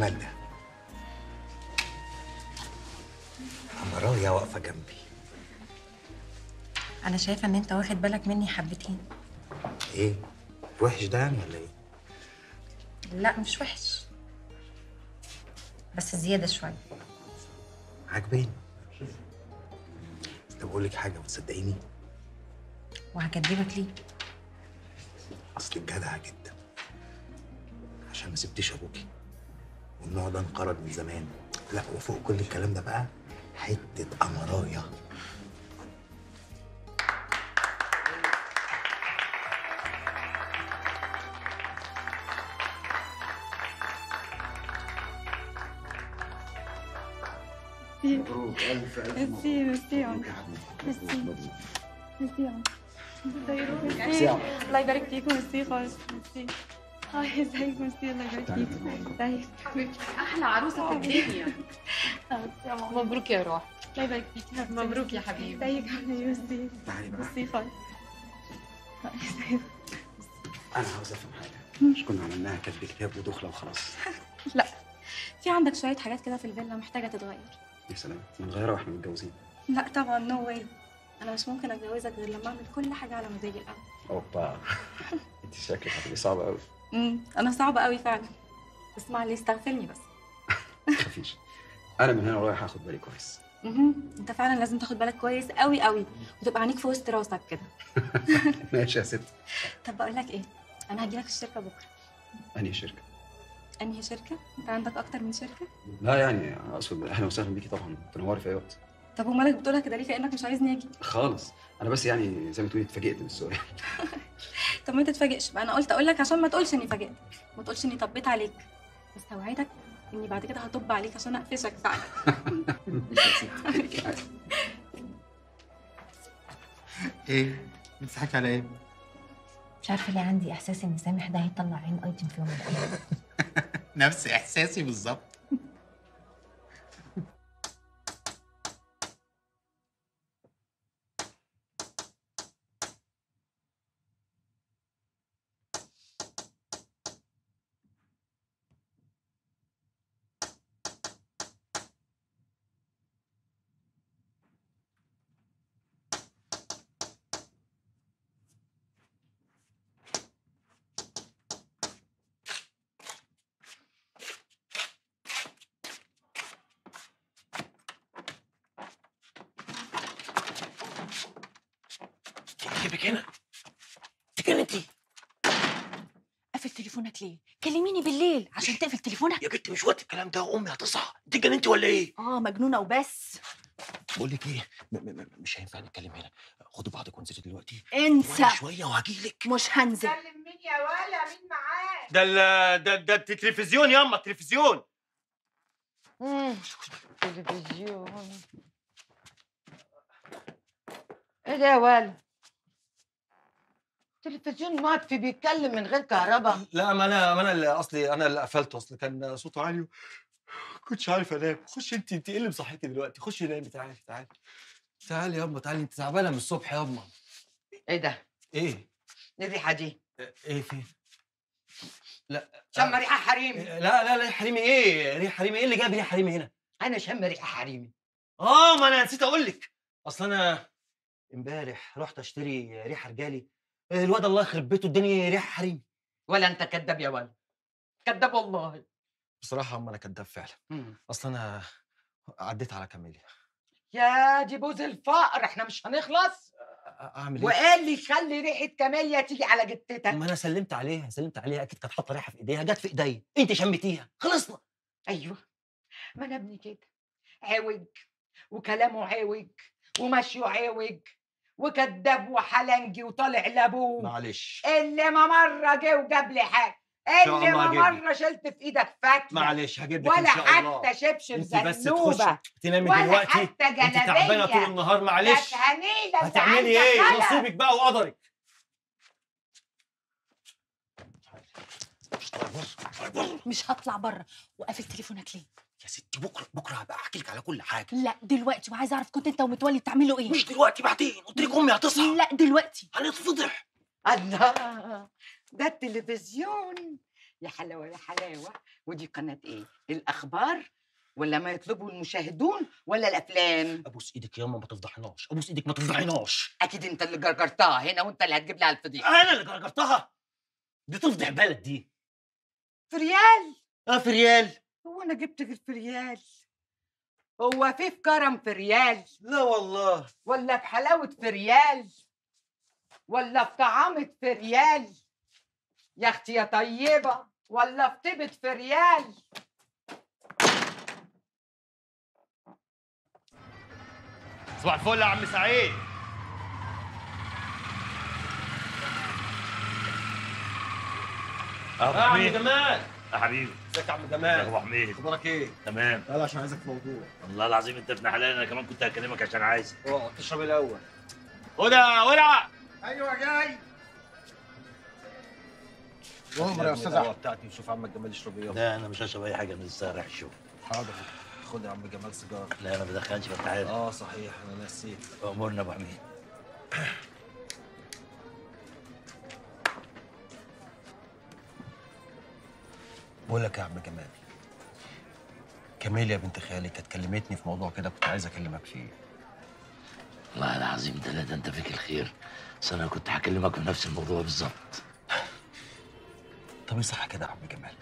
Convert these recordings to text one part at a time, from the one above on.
الجمال ده عمراوية واقفة جنبي انا شايفه ان انت واخد بالك مني حبتين ايه وحش ده يعني ولا ايه لا مش وحش بس زياده شويه عاجباني طب اقول لك حاجه وتصدقيني وهكدبك ليه اصلك جدعه جدا عشان ما سبتيش ابوكي والنوع ده انقرض من زمان لا وفوق كل الكلام ده بقى حته امرايه مبروك الف الف ميرسي ميرسي عم ميرسي ميرسي عم ميرسي الله يبارك فيكم ميرسي خالص ميرسي هاي ازيك ميرسي الله يبارك فيك ازيك حبيبتي احلى عروسه في الدنيا آه، ميرسي يا ماما مبروك يا روح الله يبارك فيك يا حبيبتي. مبروك يا حبيبي. ازيك يا حبيبي ميرسي تعالي بقى ميرسي خالص هاي، ازيك انا عاوز افهم حاجه مش كنا عملناها كاتب كتاب ودخله وخلاص لا في عندك شويه حاجات كده في الفيلا محتاجه تتغير يا سلام نغيرها واحنا متجوزين لا طبعا نو واي انا مش ممكن اتجوزك غير لما اعمل كل حاجه على مزاجي الاول اوبا انت شكلك هتبقي صعبه قوي امم انا صعبه قوي فعلا اسمع لي استغفرني بس مفيش انا من هنا رايح اخد بالي كويس مهم. انت فعلا لازم تاخد بالك كويس قوي قوي وتبقى عينيك في وسط راسك كده ماشي يا ست طب بقول لك ايه انا هجيلك الشركه بكره انهي شركه انهي شركه انت عندك اكتر من شركه لا يعني اقصد اهلا وسهلا بيكي طبعا تنوري في اي وقت طب ومالك بتقولها كده ليه كانك مش عايزني اجي خالص انا بس يعني زي ما تقولي اتفاجئت من السؤال طب ما تتفاجئش بقى انا قلت اقول لك عشان ما تقولش اني فاجئتك ما تقولش اني طبيت عليك بس اوعدك اني بعد كده هطب عليك عشان اقفشك فعلا ايه بتضحكي على ايه مش عارفه ليه عندي احساس ان سامح ده هيطلع عين ايتم في يوم من الايام نفس احساسي بالظبط جيبك هنا تجننتي قفل تليفونك ليه كلميني بالليل عشان تقفل تليفونك يا بنت مش وقت الكلام ده امي هتصحى انت جننتي ولا ايه اه مجنونه وبس بقول لك ايه م- م- م- مش هينفع نتكلم هنا خدوا بعضك وانزلي دلوقتي انسى وانا شويه وهجيلك مش هنزل كلم مين يا ولا مين معاك ده ال ده ده التلفزيون ياما التلفزيون تلفزيون ايه ده يا ولا تلفزيون مطفي بيتكلم من غير كهرباء لا ما انا ما انا اللي اصلي انا اللي قفلته اصل كان صوته عالي كنتش عارف انام خش انت انت ايه اللي مصحيكي دلوقتي خشي نامي تعالي تعالي تعالي ياما تعالي انت تعبانه من الصبح ياما ايه ده ايه الريحه دي ايه فين لا شم ريحه حريمي لا لا لا حريمي ايه ريح حريمي ايه اللي جاب ريح حريمي هنا انا شم ريحه حريمي اه ما انا نسيت اقول لك اصل انا امبارح رحت اشتري ريحه رجالي الواد الله يخرب بيته اداني ريحه حريمي ولا انت كذاب يا ولا كذاب والله بصراحه اما انا كداب فعلا اصل انا عديت على كاميليا يا دي بوز الفقر احنا مش هنخلص اعمل ايه وايه اللي يخلي ريحه كاميليا تيجي على جتتك ما انا سلمت عليها سلمت عليها اكيد كانت حاطه ريحه في ايديها جت في ايديا انت شمتيها خلصنا ايوه ما انا ابني كده عوج وكلامه عوج ومشيه عوج وكذاب وحلنجي وطالع لابوه معلش اللي ما مره جه وجاب لي حاجه شاء اللي الله ما هجيب لك. مره شلت في ايدك فتله معلش هجيب لك ان ولا شاء الله حتى شبشب انت بس زنوبه تخشي تنامي ولا دلوقتي حتى انت تعبانه طول جلابيه النهار معلش هنيله هتعملي ايه نصيبك بقى وقدرك مش هطلع بره وقافل تليفونك ليه يا ستي بكره بكره هبقى احكي لك على كل حاجه لا دلوقتي وعايزه اعرف كنت انت ومتولي بتعملوا ايه مش دلوقتي بعدين قلت لك امي هتصحى لا دلوقتي هنتفضح الله ده التلفزيون يا حلاوه يا حلاوه ودي قناه ايه الاخبار ولا ما يطلبه المشاهدون ولا الافلام ابوس ايدك ياما ما تفضحناش ابوس ايدك ما تفضحناش اكيد انت اللي جرجرتها هنا وانت اللي هتجيب لها الفضيحه انا اللي جرجرتها دي تفضح بلد دي في ريال اه في ريال هو انا جبت غير في ريال هو في في كرم في ريال لا والله ولا في حلاوه في ريال ولا في طعامة في ريال يا اختي يا طيبه ولا في طيبه في ريال صباح الفل يا عم سعيد ابو يا عم حميد جمال يا حبيبي ازيك يا عم ازيك يا جمال ابو حميد اخبارك ايه تمام يلا عشان عايزك في موضوع والله العظيم انت ابن حلال انا كمان كنت هكلمك عشان عايز اقعد تشرب إيه الاول خد يا ولع ايوه جاي عمر يا استاذ احمد بتاعتي وشوف عمك جمال يشرب ايه لا انا مش هشرب اي حاجه من لسه رايح الشغل حاضر خد يا عم جمال سيجاره لا انا ما بدخنش ما انت عارف اه صحيح انا نسيت امورنا ابو حميد بقول لك يا عم جمال كاميليا بنت خالي كانت كلمتني في موضوع كده كنت عايز اكلمك فيه والله العظيم ثلاثة انت فيك الخير بس انا كنت هكلمك في نفس الموضوع بالظبط طب ايه صح كده يا عم جمال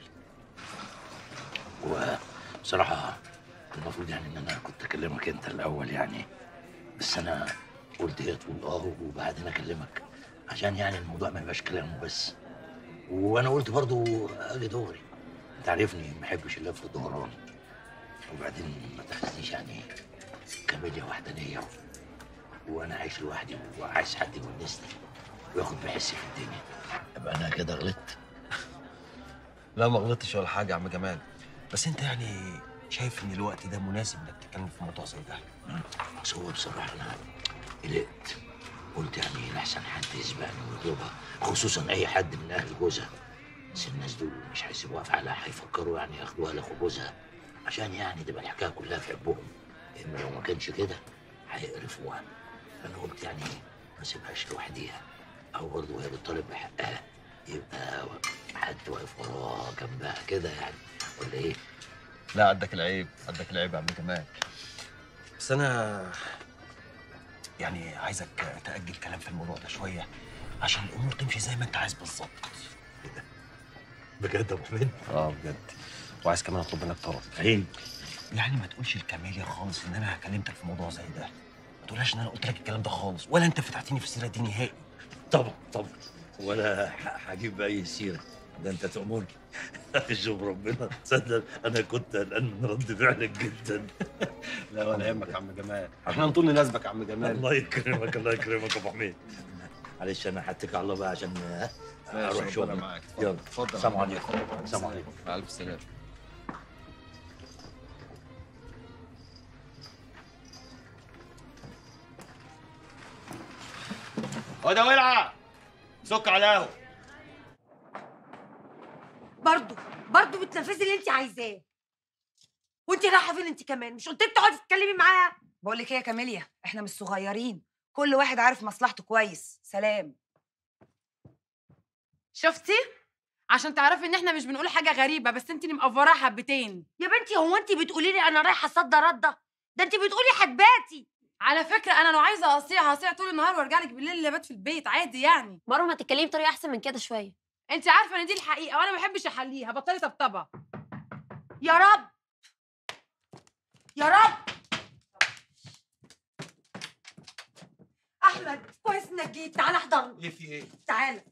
وبصراحة المفروض يعني ان انا كنت اكلمك انت الاول يعني بس انا قلت هي تقول اه وبعدين اكلمك عشان يعني الموضوع ما يبقاش كلام بس وانا قلت برضو اجي دغري انت عارفني ما بحبش اللف والدوران وبعدين ما تاخذنيش يعني كاميليا وحدانيه وانا عايش لوحدي وعايز حد يونسني وياخد بحسي في الدنيا ابقى انا كده غلطت لا ما غلطتش ولا حاجه يا عم جمال بس انت يعني شايف ان الوقت ده مناسب انك تتكلم في موضوع زي ده بس هو بصراحة أنا قلقت قلت يعني لحسن حد يسبقني ويطلبها خصوصا أي حد من أهل جوزها بس الناس دول مش هيسيبوها في حالها هيفكروا يعني ياخدوها لأخو جوزها عشان يعني تبقى الحكاية كلها في حبهم إما لو ما كانش كده هيقرفوها فأنا قلت يعني ما اسيبهاش لوحديها أو برضه وهي بتطالب بحقها يبقى حد واقف وراها جنبها كده يعني ولا إيه؟ لا عندك العيب عندك العيب يا عم جمال بس انا يعني عايزك تأجل كلام في الموضوع ده شويه عشان الامور تمشي زي ما انت عايز بالظبط بجد يا أبو حميد؟ اه بجد وعايز كمان اطلب منك طلب فين؟ يعني ما تقولش لكاميليا خالص ان انا كلمتك في موضوع زي ده ما تقولهاش ان انا قلت لك الكلام ده خالص ولا انت فتحتني في السيره دي نهائي طبعا طبعا ولا ح- هجيب بأي سيرة ده أنت تأمرني شوف ربنا تصدق أنا كنت قلقان من رد فعلك جدا لا ولا يهمك يا عم جمال احنا نطول نناسبك يا عم جمال الله يكرمك الله يكرمك يا أبو حميد معلش أنا هتكل على الله بقى عشان آه، أروح ربنا شغل معاك يلا اتفضل السلام عليكم السلام عليكم مع الف سلامه خد يا ولع سك على القهوه برضه برضه بتنفذي اللي انت عايزاه وانت رايحه فين انت كمان مش قلت لك تقعدي تتكلمي معاها بقول لك ايه يا كاميليا احنا مش صغيرين كل واحد عارف مصلحته كويس سلام شفتي عشان تعرفي ان احنا مش بنقول حاجه غريبه بس انت اللي مقفراها حبتين يا بنتي هو انت بتقولي لي انا رايحه صد رده ده انت بتقولي حجباتي على فكره انا لو عايزه اقصيها هقصيها طول النهار وارجع لك بالليل اللي بات في البيت عادي يعني مروه ما تتكلمي بطريقه احسن من كده شويه انت عارفه ان دي الحقيقه وانا ما بحبش احليها بطلي طبطبه يا رب يا رب احمد كويس انك جيت تعالى احضرني ايه في ايه؟ تعالى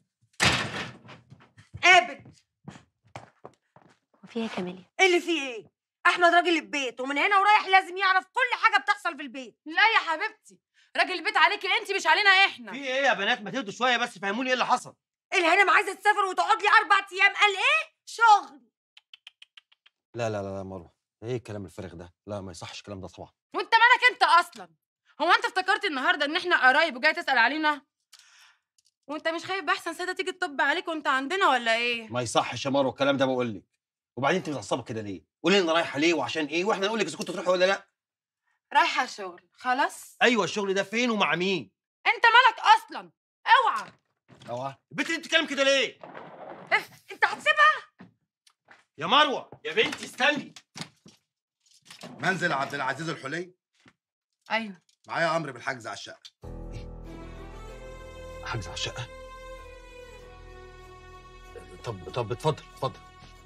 قابل وفيها يا كاميليا ايه اللي فيه ايه احمد راجل البيت ومن هنا ورايح لازم يعرف كل حاجه بتحصل في البيت لا يا حبيبتي راجل البيت عليكي انت مش علينا احنا في ايه يا بنات ما تهدوا شويه بس فهموني ايه اللي حصل الهانم عايزه تسافر وتقعد لي اربع ايام قال ايه شغل لا لا لا لا مروه ايه الكلام الفارغ ده لا ما يصحش الكلام ده طبعا وانت مالك انت اصلا هو انت افتكرت النهارده ان احنا قرايب وجاي تسال علينا وانت مش خايف باحسن سيده تيجي تطب عليك وانت عندنا ولا ايه ما يصحش يا مروه الكلام ده بقول لك وبعدين انت متعصبه كده ليه قولي لنا رايحه ليه وعشان ايه واحنا نقول لك اذا كنت تروحي ولا لا رايحه شغل خلاص ايوه الشغل ده فين ومع مين انت مالك اصلا اوعى اوعى البنت دي بتتكلم كده ليه؟ اف انت هتسيبها يا مروه يا بنتي استني منزل عبد العزيز الحلي ايوه معايا امر بالحجز على الشقه حجز على الشقه طب طب اتفضل اتفضل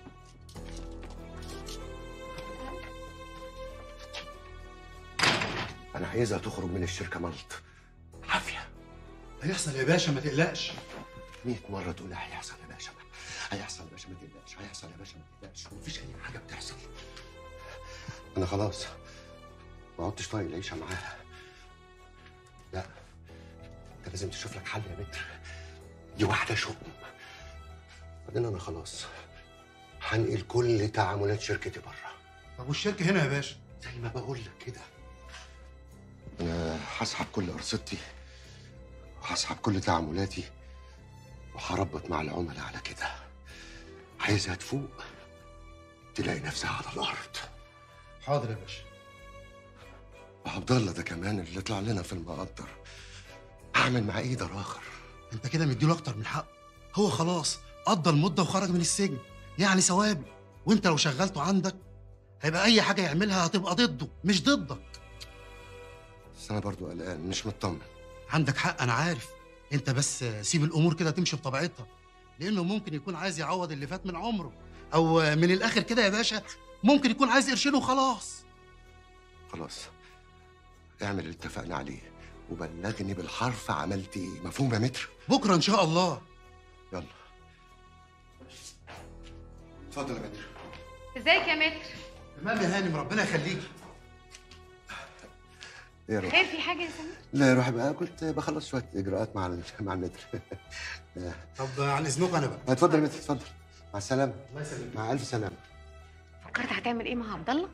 انا عايزها تخرج من الشركه ملط عافيه هيحصل يا باشا ما تقلقش 100 مره تقول هيحصل يا باشا هيحصل يا باشا ما تقلقش هيحصل يا باشا ما تقلقش مفيش اي حاجه بتحصل انا خلاص ما عدتش طايق العيشه معاها لا انت لازم تشوف لك حل يا متر دي واحده شؤم بعدين انا خلاص هنقل كل تعاملات شركتي بره طب والشركه هنا يا باشا زي ما بقول لك كده انا هسحب كل ارصدتي وهسحب كل تعاملاتي وهربط مع العملاء على كده عايزها تفوق تلاقي نفسها على الارض حاضر يا باشا وعبد الله ده كمان اللي طلع لنا في المقدر هعمل معاه ايه ده اخر انت كده مديله اكتر من حقه هو خلاص قضى المده وخرج من السجن يعني ثوابي وانت لو شغلته عندك هيبقى اي حاجه يعملها هتبقى ضده مش ضدك بس انا برضو قلقان مش مطمن عندك حق انا عارف انت بس سيب الامور كده تمشي بطبيعتها لانه ممكن يكون عايز يعوض اللي فات من عمره او من الاخر كده يا باشا ممكن يكون عايز يرشده وخلاص خلاص اعمل اللي اتفقنا عليه وبلغني بالحرف عملت ايه مفهوم يا متر بكره ان شاء الله يلا اتفضل يا متر ازيك يا متر تمام يا هانم ربنا يخليكي ايه يا روح خير في حاجه يا سمير لا يا روح بقى كنت بخلص شويه اجراءات مع ال- مع المتر طب عن اذنكم انا بقى اتفضل يا متر اتفضل مع السلامه الله يسلمك مع الف سلامه فكرت هتعمل ايه مع عبد الله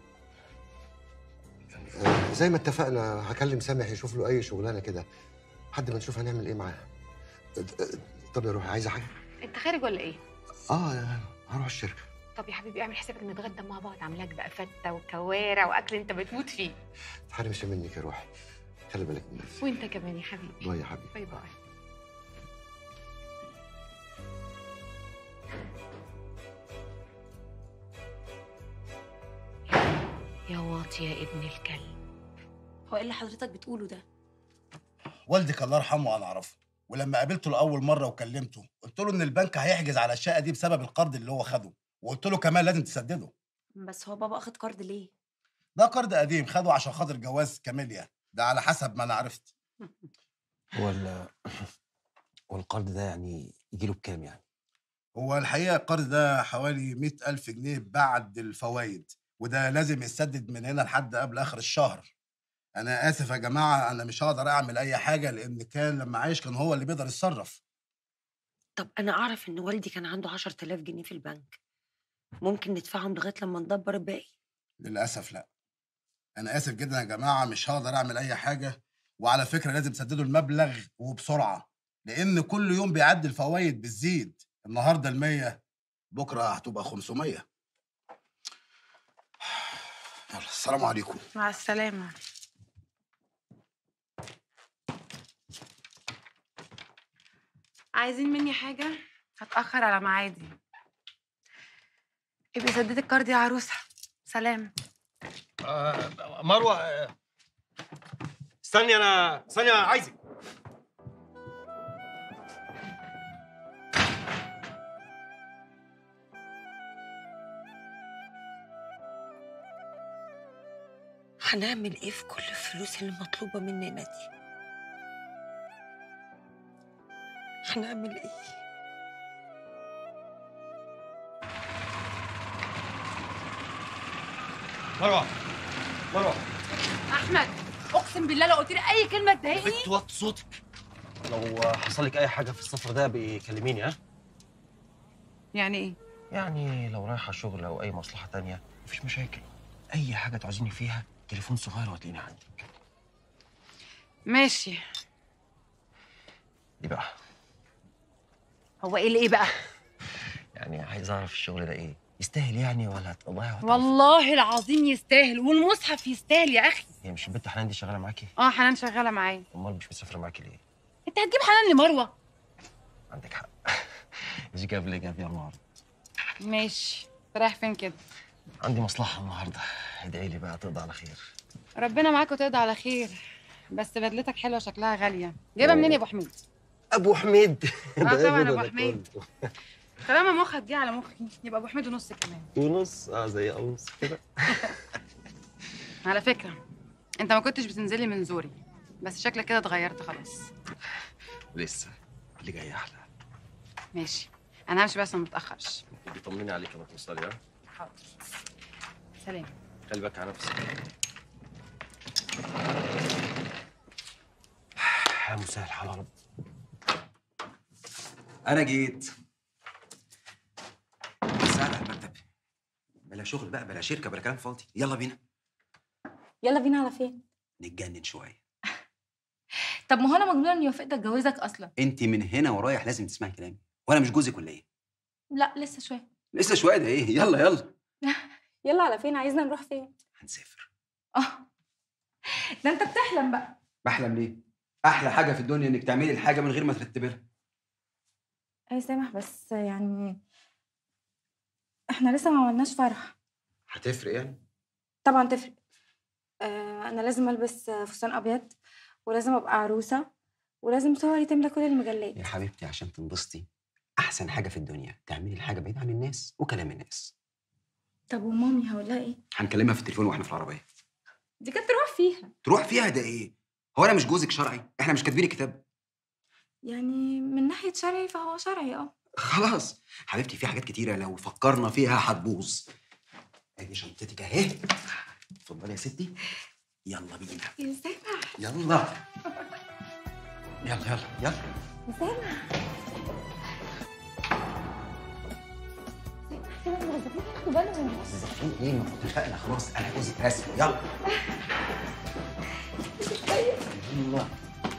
آه، زي ما اتفقنا هكلم سامح يشوف له اي شغلانه كده لحد ما نشوف هنعمل ايه معاه آه، آه، طب يا روحي عايزه حاجه انت خارج ولا ايه اه يا- هروح الشركه طب يا حبيبي اعمل حسابك نتغدى مع بعض اعمل لك بقى فته وكوارع واكل انت بتموت فيه تحرمش منك يا روحي خلي بالك من نفسك وانت كمان يا حبيبي باي يا حبيبي باي باي يا واطي يا ابن الكلب هو ايه اللي حضرتك بتقوله ده والدك الله يرحمه انا اعرفه ولما قابلته لاول مره وكلمته قلت له ان البنك هيحجز على الشقه دي بسبب القرض اللي هو خده وقلت له كمان لازم تسدده بس هو بابا اخد قرض ليه ده قرض قديم خده عشان خاطر جواز كاميليا ده على حسب ما انا عرفت هو ال والقرض ده يعني يجي له بكام يعني؟ هو الحقيقه القرض ده حوالي مئة ألف جنيه بعد الفوائد وده لازم يسدد من هنا لحد قبل اخر الشهر انا اسف يا جماعه انا مش هقدر اعمل اي حاجه لان كان لما عايش كان هو اللي بيقدر يتصرف طب انا اعرف ان والدي كان عنده 10000 جنيه في البنك ممكن ندفعهم لغايه لما ندبر الباقي للاسف لا انا اسف جدا يا جماعه مش هقدر اعمل اي حاجه وعلى فكره لازم تسددوا المبلغ وبسرعه لان كل يوم بيعدي الفوائد بتزيد النهارده ال 100 بكره هتبقى 500 يلا السلام عليكم مع السلامه عايزين مني حاجه هتاخر على ميعادي ابقي سددي الكارد يا عروسه سلام آه مروه آه، استني انا استني انا عايزك هنعمل ايه في كل الفلوس اللي مطلوبه مننا دي هنعمل ايه مروه مروه احمد اقسم بالله لو قلت لي اي كلمه تضايقني بنت وطي صوتك لو حصل لك اي حاجه في السفر ده بيكلميني ها يعني ايه يعني لو رايحه شغل او اي مصلحه تانية مفيش مشاكل اي حاجه تعوزيني فيها تليفون صغير وهتلاقيني عندك ماشي دي بقى هو ايه اللي ايه بقى يعني عايز اعرف الشغل ده ايه يستاهل يعني ولا هتضيع وقت والله العظيم يستاهل والمصحف يستاهل يا اخي هي مش البنت حنان دي شغاله معاكي اه حنان شغاله معايا امال مش مسافره معاكي ليه انت هتجيب حنان لمروه عندك حق ايش جاب لي جاب يا مروه ماشي رايح فين كده عندي مصلحه النهارده ادعي لي بقى تقضي على خير ربنا معاك وتقضي على خير بس بدلتك حلوه شكلها غاليه جايبها منين يا ابو حميد ابو حميد اه ده طبعا غدا ابو ده حميد كله. طالما مخك جه على مخي يبقى ابو حميد ونص كمان ونص اه زي قوس كده على فكره انت ما كنتش بتنزلي من زوري بس شكلك كده اتغيرت خلاص لسه اللي جاي احلى ماشي انا همشي بس ما متاخرش بيطمني عليك لما توصلي ها حاضر سلام خلي بالك على نفسك يا مسهل الحال يا رب انا جيت بس قاعد على المكتب بلا شغل بقى بلا شركه بلا كلام فاضي يلا بينا يلا بينا على فين نتجنن شويه طب ما هو انا مجنونه اني وافقت اتجوزك اصلا انت من هنا ورايح لازم تسمعي كلامي وانا مش جوزك ولا ايه لا لسه شويه لسه شويه ده ايه يلا يلا يلا على فين عايزنا نروح فين هنسافر اه ده انت بتحلم بقى بحلم ليه احلى حاجه في الدنيا انك تعملي الحاجه من غير ما ترتبي لها اي سامح بس يعني احنا لسه ما عملناش فرح هتفرق يعني طبعا تفرق آه انا لازم البس آه، فستان ابيض ولازم ابقى عروسه ولازم صوري تملى كل المجلات يا حبيبتي عشان تنبسطي احسن حاجه في الدنيا تعملي الحاجه بعيد عن الناس وكلام الناس طب ومامي هقول لها ايه هنكلمها في التليفون واحنا في العربيه دي كانت تروح فيها تروح فيها ده ايه هو انا مش جوزك شرعي احنا مش كاتبين الكتاب يعني من ناحيه شرعي فهو شرعي اه خلاص حبيبتي في حاجات كتيره لو فكرنا فيها هتبوظ ادي شنطتك اهي اتفضلي يا ستي يلا بينا يا سامح يلا يلا يلا يلا يا سامح سامح الموظفين ياخدوا بالهم موظفين ايه ما كنت اتفقنا خلاص انا جوزك رسمي يلا يلا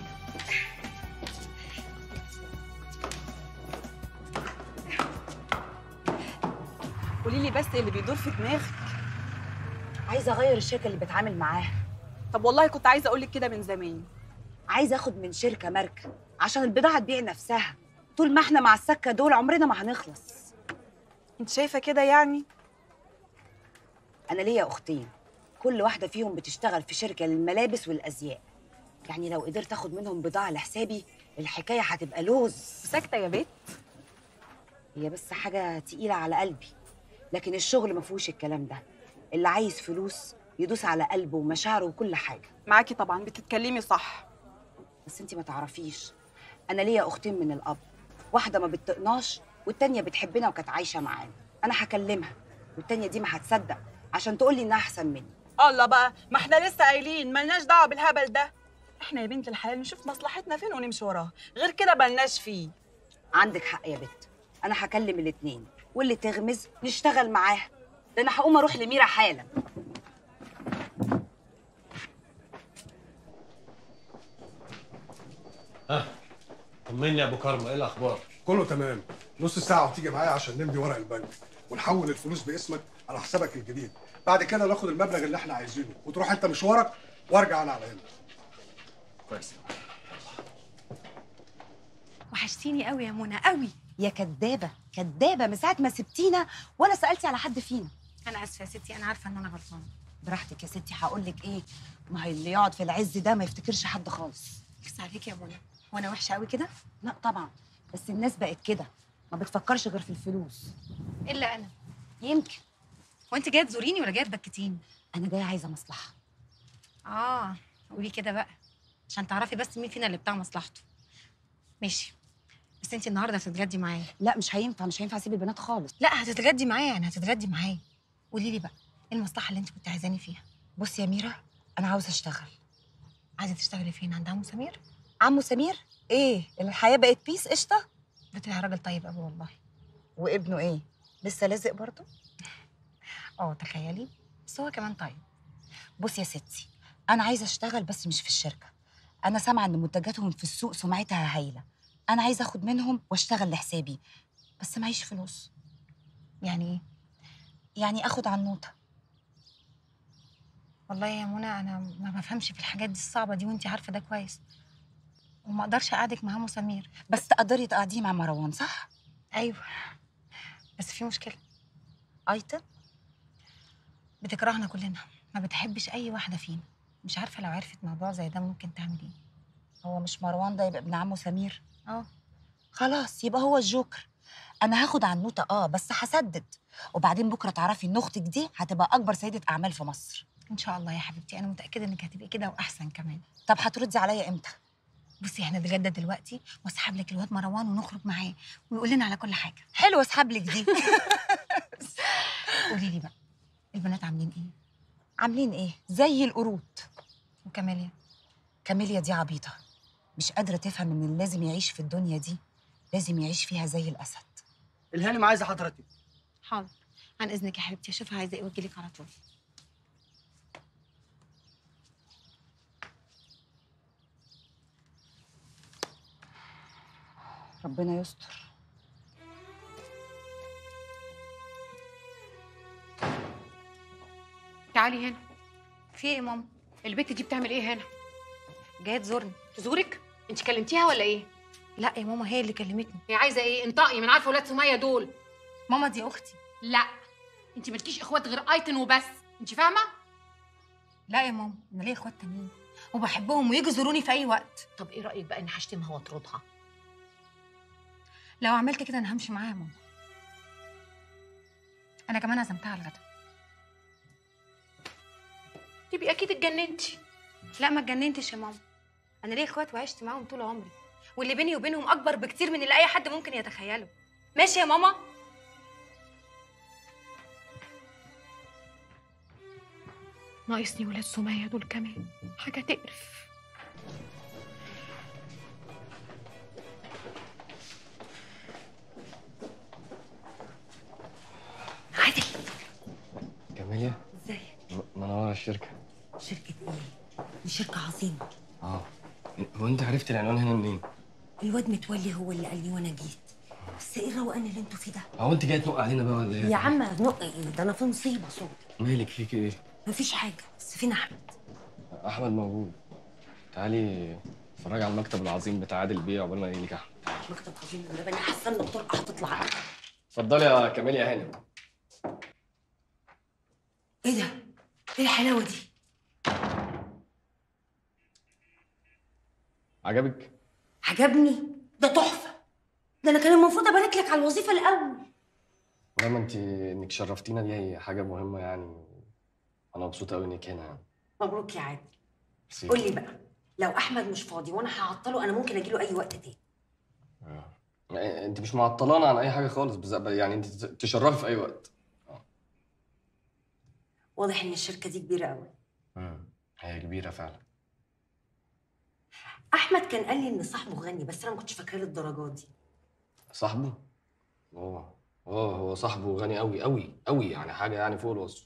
قولي لي بس اللي بيدور في دماغك عايزه اغير الشركه اللي بتعامل معاها طب والله كنت عايزه اقول لك كده من زمان عايزه اخد من شركه ماركه عشان البضاعه تبيع نفسها طول ما احنا مع السكه دول عمرنا ما هنخلص انت شايفه كده يعني انا ليا اختين كل واحده فيهم بتشتغل في شركه للملابس والازياء يعني لو قدرت اخد منهم بضاعه لحسابي الحكايه هتبقى لوز ساكته يا بت هي بس حاجه تقيله على قلبي لكن الشغل ما فيهوش الكلام ده اللي عايز فلوس يدوس على قلبه ومشاعره وكل حاجه معاكي طبعا بتتكلمي صح بس انت ما تعرفيش انا ليا اختين من الاب واحده ما بتطقناش والتانيه بتحبنا وكانت عايشه معانا انا هكلمها والتانيه دي ما هتصدق عشان تقول لي انها احسن مني الله بقى ما احنا لسه قايلين ملناش دعوه بالهبل ده احنا يا بنت الحلال نشوف مصلحتنا فين ونمشي وراها غير كده ملناش فيه عندك حق يا بت انا هكلم الاتنين واللي تغمز نشتغل معاها ده انا هقوم اروح لميرا حالا ها طمني يا ابو كرم ايه الاخبار كله تمام نص ساعة وتيجي معايا عشان نمضي ورق البنك ونحول الفلوس باسمك على حسابك الجديد بعد كده ناخد المبلغ اللي احنا عايزينه وتروح انت مشوارك وارجع انا على هنا كويس وحشتيني قوي يا منى قوي يا كدابه كدابه من ساعه ما سبتينا ولا سالتي على حد فينا انا اسفه يا ستي انا عارفه ان انا غلطانه براحتك يا ستي هقول لك ايه ما هي اللي يقعد في العز ده ما يفتكرش حد خالص بس عليكي يا منى وانا وحشه قوي كده لا طبعا بس الناس بقت كده ما بتفكرش غير في الفلوس الا انا يمكن وانت جايه تزوريني ولا جايه تبكتيني انا جايه عايزه مصلحه اه قولي كده بقى عشان تعرفي بس مين فينا اللي بتاع مصلحته ماشي بس انت النهارده هتتغدي معايا لا مش هينفع مش هينفع اسيب البنات خالص لا هتتغدي معايا انا هتتغدي معايا قولي لي بقى ايه المصلحه اللي انت كنت عايزاني فيها بصي يا ميرا انا عاوزه اشتغل عايزه تشتغلي فين عند عمو سمير عمو سمير ايه الحياه بقت بيس قشطه ده طلع راجل طيب قوي والله وابنه ايه لسه لازق برضه اه تخيلي بس هو كمان طيب بصي يا ستي انا عايزه اشتغل بس مش في الشركه انا سامعه ان منتجاتهم في السوق سمعتها هايله انا عايزه اخد منهم واشتغل لحسابي بس معيش فلوس يعني ايه يعني اخد عنوته والله يا منى انا ما بفهمش في الحاجات دي الصعبه دي وانت عارفه ده كويس وما اقدرش اقعدك مع عمو سمير بس تقدري تقعديه مع مروان صح ايوه بس في مشكله ايتن بتكرهنا كلنا ما بتحبش اي واحده فينا مش عارفه لو عرفت موضوع زي ده ممكن تعمل ايه هو مش مروان ده يبقى ابن عمه سمير اه خلاص يبقى هو الجوكر انا هاخد عنوته اه بس هسدد وبعدين بكره تعرفي ان اختك دي هتبقى اكبر سيده اعمال في مصر ان شاء الله يا حبيبتي انا متاكده انك هتبقي كده واحسن كمان طب هتردي عليا امتى بصي احنا نتغدى دلوقتي واسحب لك الواد مروان ونخرج معاه ويقول لنا على كل حاجه حلوه اسحب لك دي قولي لي بقى البنات عاملين ايه عاملين ايه زي القرود وكاميليا كاميليا دي عبيطه مش قادره تفهم ان اللي لازم يعيش في الدنيا دي لازم يعيش فيها زي الاسد الهانم عايزه حضرتك حاضر عن اذنك يا حبيبتي اشوفها عايزه ايه واجي لك على طول ربنا يستر تعالي هنا في ايه يا ماما البت دي بتعمل ايه هنا جايه تزورني تزورك انت كلمتيها ولا ايه لا يا ماما هي اللي كلمتني هي عايزه ايه انطقي من عارفه ولاد سميه دول ماما دي اختي لا انت مالكيش اخوات غير ايتن وبس انت فاهمه لا يا ماما انا ليا اخوات تانيين وبحبهم ويجوا يزوروني في اي وقت طب ايه رايك بقى اني هشتمها واطردها لو عملت كده انا همشي معاها يا ماما انا كمان عزمتها على الغدا تبقي اكيد اتجننتي لا ما اتجننتش يا ماما انا ليا اخوات وعشت معاهم طول عمري واللي بيني وبينهم اكبر بكتير من اللي اي حد ممكن يتخيله ماشي يا ماما ناقصني ولاد سميه دول كمان حاجه تقرف عادل جميلة ازيك م- منورة الشركة شركه ايه دي شركه عظيمه اه هو انت عرفت العنوان هنا منين؟ الواد متولي هو اللي قال لي وانا جيت بس ايه الروقان اللي انتوا فيه ده هو انت جاي تنق علينا بقى ولا ايه؟ يا عم نق ايه ده انا في مصيبه صوت مالك فيك ايه؟ مفيش حاجه بس فين احمد احمد موجود تعالي اتفرجي على المكتب العظيم بتاع عادل بيه عقبال ما يجيلك احمد مكتب عظيم ولا انا حاسه ان الطرقه هتطلع اتفضلي يا كمال يا هانم ايه ده ايه الحلاوه دي عجبك؟ عجبني ده تحفه ده انا كان المفروض ابارك لك على الوظيفه الاول لا ما انت انك شرفتينا دي حاجة مهمة يعني انا مبسوط قوي انك هنا يعني مبروك يا عادل ميرسي. قول لي بقى لو احمد مش فاضي وانا هعطله انا ممكن اجي له اي وقت تاني آه. انت مش معطلانة عن اي حاجة خالص بز- يعني انت تشرفي في اي وقت واضح ان الشركه دي كبيره قوي مم. هي كبيرة فعلا احمد كان قال لي ان صاحبه غني بس انا ما كنتش فاكراه للدرجات دي صاحبه؟ اه اه هو صاحبه غني قوي قوي قوي يعني حاجة يعني فوق الوصف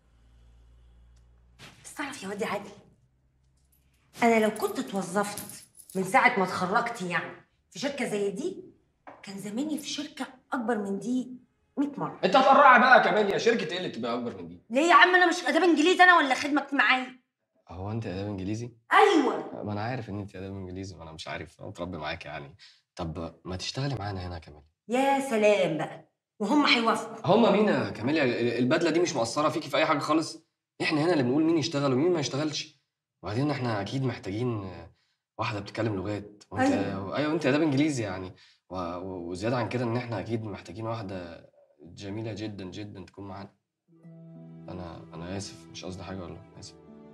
بس تعرف يا واد يا عادل انا لو كنت اتوظفت من ساعه ما اتخرجت يعني في شركه زي دي كان زماني في شركه اكبر من دي 100 مره انت هتقرعي بقى كمان يا شركة ايه اللي تبقى اكبر من دي؟ ليه يا عم انا مش اداب انجليزي انا ولا خدمه اجتماعيه هو انت اداب انجليزي؟ ايوه ما انا عارف ان انت اداب انجليزي ما انا مش عارف انا متربي معاك يعني طب ما تشتغلي معانا هنا كمان يا سلام بقى وهم هيوافقوا هما مين يا كاميليا ال- البدله دي مش مؤثره فيكي في اي حاجه خالص احنا هنا اللي بنقول مين يشتغل ومين ما يشتغلش وبعدين احنا اكيد محتاجين آه، واحده بتتكلم لغات وانت أيوة. ايوه انت اداب انجليزي يعني و... و- وزياده عن كده ان احنا اكيد محتاجين واحده جميله جدا جدا تكون معانا انا انا اسف مش قصدي حاجه والله اسف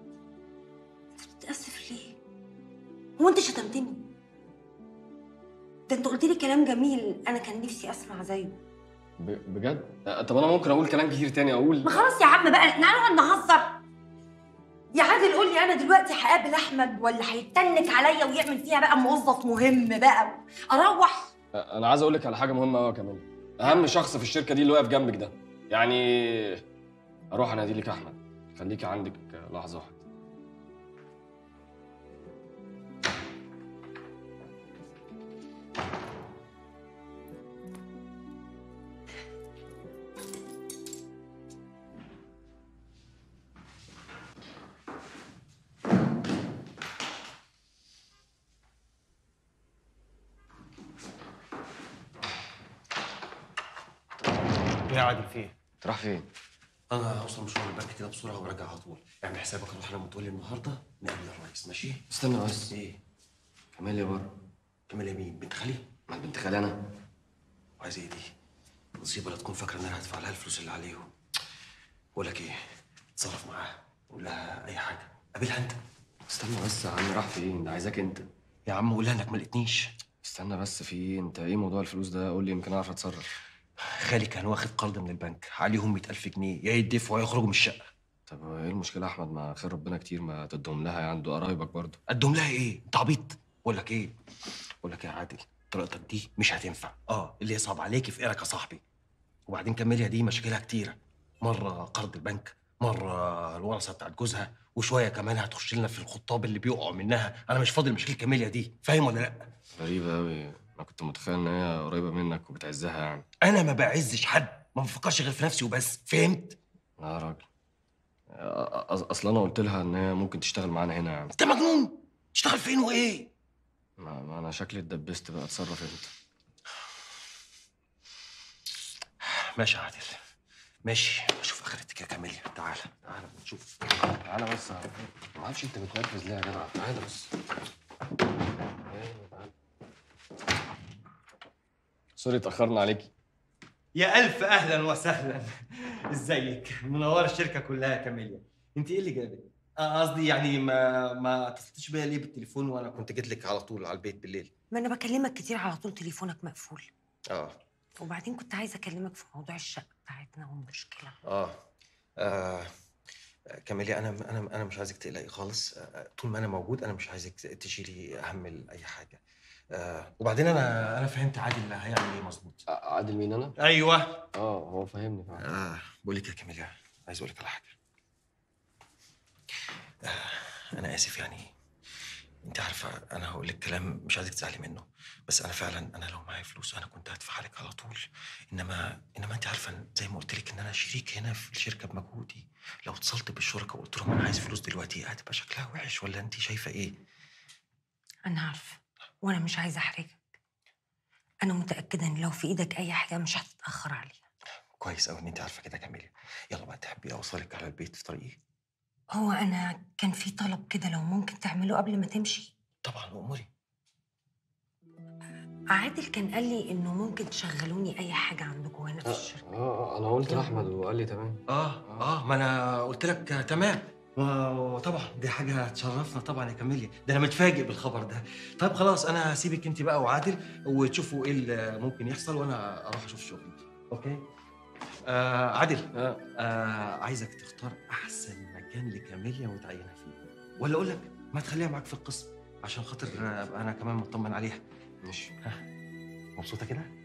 بتتاسف ليه هو انت شتمتني ده انت قلت لي كلام جميل انا كان نفسي اسمع زيه ب... بجد آه، طب انا ممكن اقول كلام كتير تاني اقول ما خلاص يا عم بقى احنا هنقعد نهزر يا عادل قول لي انا دلوقتي هقابل احمد ولا هيتنك عليا ويعمل فيها بقى موظف مهم بقى اروح آه، انا عايز اقول لك على حاجه مهمه قوي كمان اهم شخص في الشركه دي اللي واقف جنبك ده يعني اروح انادي لك احمد خليكي عندك لحظه واحده ايه يا عادل في ايه؟ راح فين؟ انا هوصل مشوار البنك كده بسرعه وراجع على طول اعمل حسابك اروح انا متولي النهارده نقابل الرئيس ماشي؟ استنى بس ايه؟ كمال يا بره كمال مين؟ بنت خالي؟ مع بنت خالي انا وعايز ايه دي؟ مصيبه لا تكون فاكره ان انا هدفع لها الفلوس اللي عليهم بقول لك ايه؟ اتصرف معاها قول لها اي حاجه قابلها انت استنى بس يا عم راح فين ده عايزاك انت يا عم قول لها انك ما لقيتنيش استنى بس في ايه انت ايه موضوع الفلوس ده قول لي يمكن اعرف اتصرف خالي كان واخد قرض من البنك عليهم 100000 جنيه يا يدفعوا يا يخرجوا من الشقه طب ايه المشكله يا احمد ما خير ربنا كتير ما تدهم لها يعني دول قرايبك برضه قدهم لها ايه؟ انت عبيط بقول لك ايه؟ بقول لك يا عادل طريقتك دي مش هتنفع اه اللي يصعب عليك يفقرك يا صاحبي وبعدين كماليا دي مشاكلها كتيره مره قرض البنك مره الورثه بتاعت جوزها وشويه كمان هتخش لنا في الخطاب اللي بيقعوا منها انا مش فاضي لمشاكل كاميليا دي فاهم ولا لا غريبه قوي انا كنت متخيل ان هي قريبه منك وبتعزها يعني انا ما بعزش حد ما بفكرش غير في نفسي وبس فهمت لا يا راجل أ- اصل انا قلت لها ان هي ممكن تشتغل معانا هنا يعني انت مجنون تشتغل فين وايه ما, ما انا شكلي اتدبست بقى اتصرف انت ماشي يا عادل ماشي اشوف اخرتك يا كاميليا تعالى تعالى نشوف تعالى بس يا عم. ما اعرفش انت بتنرفز ليه يا جدع تعالى بس سوري اتاخرنا عليكي يا ألف أهلا وسهلا ازيك منورة الشركة كلها يا كاميليا انت ايه اللي جابك؟ آه، قصدي يعني ما ما اتصلتش بيا ليه بالتليفون وانا كنت جيت لك على طول على البيت بالليل ما انا بكلمك كتير على طول تليفونك مقفول اه وبعدين كنت عايزه اكلمك في موضوع الشقه بتاعتنا والمشكله اه, آه. كاميليا انا انا انا مش عايزك تقلقي خالص آه، طول ما انا موجود انا مش عايزك تشيلي هم اي حاجه آه. وبعدين انا انا فهمت عادل هيعمل ايه مظبوط عادل مين انا؟ ايوه اه هو فاهمني فعلا اه بقول لك يا كاميليا عايز اقول لك على حاجه آه. انا اسف يعني انت عارفه انا هقول لك كلام مش عايزك تزعلي منه بس انا فعلا انا لو معايا فلوس انا كنت هدفع لك على طول انما انما انت عارفه إن زي ما قلت لك ان انا شريك هنا في الشركه بمجهودي لو اتصلت بالشركاء وقلت لهم انا عايز فلوس دلوقتي هتبقى شكلها وحش ولا انت شايفه ايه انا عارفه وانا مش عايزه احرجك انا متاكده ان لو في ايدك اي حاجه مش هتتاخر عليها كويس قوي ان انت عارفه كده يا كاميليا يلا بقى تحبي اوصلك على البيت في طريقي هو انا كان في طلب كده لو ممكن تعمله قبل ما تمشي طبعا اموري عادل كان قال لي انه ممكن تشغلوني اي حاجه عندكم هنا في الشركه اه انا قلت لاحمد وقال لي تمام اه اه ما انا قلت لك آه، تمام وطبعا دي حاجه تشرفنا طبعا يا كاميليا ده انا متفاجئ بالخبر ده طيب خلاص انا هسيبك انت بقى وعادل وتشوفوا ايه اللي ممكن يحصل وانا اروح اشوف شغلي اوكي آه عادل آه. آه عايزك تختار احسن مكان لكاميليا وتعينها فيه ولا اقول لك ما تخليها معاك في القسم عشان خاطر آه، ابقى انا كمان مطمن عليها ماشي مبسوطه كده